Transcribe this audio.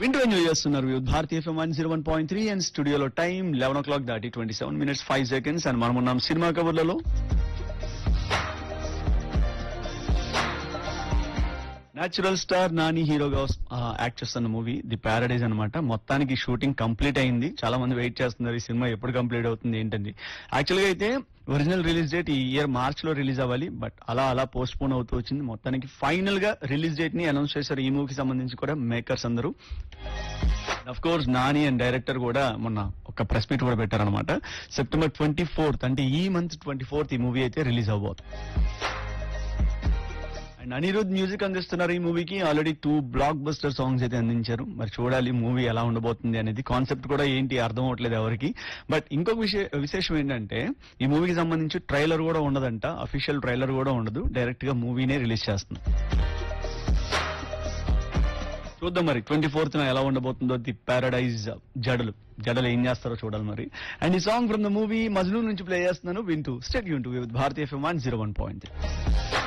వింటూ ఎంజాయ్ చేస్తున్నారు with Bharatiya FM one zero one point three and స్టూడియోలో టైం లెవెన్ ఓ క్లాక్ దాటి twenty seven minutes five seconds and మనం ఉన్నాం cinema కబుర్లలో న్యాచురల్ స్టార్ నాని హీరోగా యాక్ట్ చేస్తున్న మూవీ ది ప్యారడైజ్ అన్నమాట మొత్తానికి షూటింగ్ కంప్లీట్ అయింది చాలా మంది వెయిట్ చేస్తున్నారు ఈ సినిమా ఎప్పుడు కంప్లీట్ అవుతుంది ఏంటండి యాక్చువల్ గా అయితే ఒరిజినల్ రిలీజ్ డేట్ ఈ ఇయర్ మార్చ్ లో రిలీజ్ అవ్వాలి బట్ అలా అలా పోస్ట్ పోన్ అవుతూ వచ్చింది మొత్తానికి ఫైనల్ గా రిలీజ్ డేట్ ని అనౌన్స్ చేశారు ఈ మూవీకి సంబంధించి కూడా మేకర్స్ అందరూ of course Nani and director కూడా మొన్న ఒక ప్రెస్ మీట్ కూడా పెట్టారనమాట సెప్టెంబర్ ట్వంటీ ఫోర్త్ అంటే ఈ మంత్ ట్వంటీ ఫోర్త్ ఈ మూవీ అయితే రిలీజ్ అవబోతుంది అండ్ అనిరుద్ మ్యూజిక్ అందిస్తున్నారు ఈ మూవీకి already two blockbuster songs అయితే అందించారు మరి చూడాలి మూవీ ఎలా ఉండబోతుంది అనేది కాన్సెప్ట్ కూడా ఏంటి అర్థం అవట్లేదు ఎవరికి బట్ ఇంకొక విషయ విశేషం ఏంటంటే ఈ మూవీకి సంబంధించి ట్రైలర్ కూడా ఉండదంట అఫీషియల్ ట్రైలర్ కూడా ఉండదు డైరెక్ట్ గా మూవీనే రిలీజ్ చేస్తుంది చూద్దాం మరి ట్వంటీ ఫోర్త్ ఎలా ఉండబోతుందో ది పారడైజ్ జడలు జడలు ఏం చేస్తారో చూడాలి మరి అండ్ ఈ song from the movie Majnu నుంచి ప్లే చేస్తున్నాను వింటూ స్టెడ్ యూన్ to with Bharatiya FM one zero one point